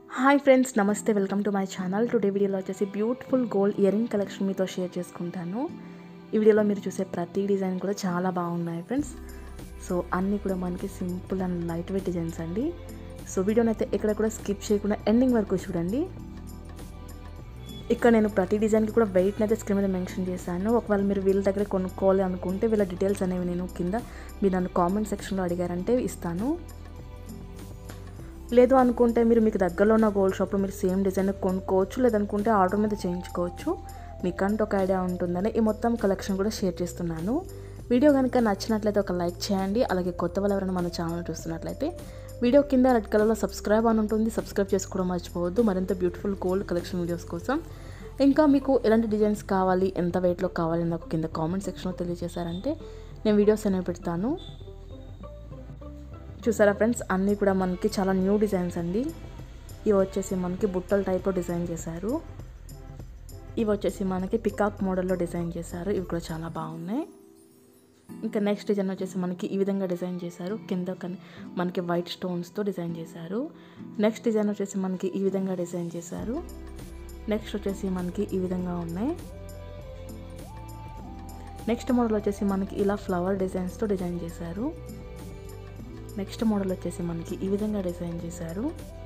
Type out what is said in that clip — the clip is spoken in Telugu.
హాయ్ ఫ్రెండ్స్ నమస్తే welcome to my channel today వీడియోలో వచ్చేసి beautiful gold earring collection మీతో షేర్ చేసుకుంటాను ఈ వీడియోలో మీరు చూసే ప్రతి డిజైన్ కూడా చాలా బాగున్నాయి ఫ్రెండ్స్ సో అన్నీ కూడా మనకి simple and lightweight designs అండి సో వీడియోని అయితే ఎక్కడ కూడా స్కిప్ చేయకుండా ఎండింగ్ వరకు చూడండి ఇక్కడ నేను ప్రతి డిజైన్కి కూడా వెయిట్ని అయితే స్క్రీన్ మీద మెన్షన్ చేశాను ఒకవేళ మీరు వీళ్ళ దగ్గర కొనుక్కోవాలి అనుకుంటే వీళ్ళ డీటెయిల్స్ అనేవి నేను కింద మీరు నన్ను కామెంట్ సెక్షన్లో అడిగారంటే ఇస్తాను లేదు అనుకుంటే మీరు మీకు దగ్గరలో ఉన్న గోల్డ్ షాప్లో మీరు సేమ్ డిజైన్ కొనుక్కోవచ్చు లేదనుకుంటే ఆర్డర్ మీద చేయించుకోవచ్చు మీకంటూ ఒక ఐడియా ఉంటుందని ఈ మొత్తం కలెక్షన్ కూడా షేర్ చేస్తున్నాను వీడియో కనుక నచ్చినట్లయితే ఒక లైక్ చేయండి అలాగే కొత్త వాళ్ళు ఎవరైనా మన ఛానల్ చూస్తున్నట్లయితే వీడియో కింద రెడ్ కలర్లో సబ్స్క్రైబ్ అని ఉంటుంది సబ్స్క్రైబ్ చేసుకోవడం మర్చిపోవద్దు మరింత బ్యూటిఫుల్ గోల్డ్ కలెక్షన్ వీడియోస్ కోసం ఇంకా మీకు ఎలాంటి డిజైన్స్ కావాలి ఎంత వెయిట్లో కావాలి నాకు కింద కామెంట్ సెక్షన్లో తెలియజేశారంటే నేను వీడియోస్ అనేవి పెడతాను చూసారా ఫ్రెండ్స్ అన్నీ కూడా మనకి చాలా న్యూ డిజైన్స్ అండి ఇవి వచ్చేసి మనకి బుట్టల టైప్లో డిజైన్ చేశారు ఇవి వచ్చేసి మనకి పికాక్ మోడల్లో డిజైన్ చేశారు ఇవి కూడా చాలా బాగున్నాయి ఇంకా నెక్స్ట్ డిజైన్ వచ్చేసి మనకి ఈ విధంగా డిజైన్ చేశారు కింద మనకి వైట్ స్టోన్స్తో డిజైన్ చేశారు నెక్స్ట్ డిజైన్ వచ్చేసి మనకి ఈ విధంగా డిజైన్ చేశారు నెక్స్ట్ వచ్చేసి మనకి ఈ విధంగా ఉన్నాయి నెక్స్ట్ మోడల్ వచ్చేసి మనకి ఇలా ఫ్లవర్ డిజైన్స్తో డిజైన్ చేశారు నెక్స్ట్ మోడల్ వచ్చేసి మనకి ఈ విధంగా డిజైన్ చేశారు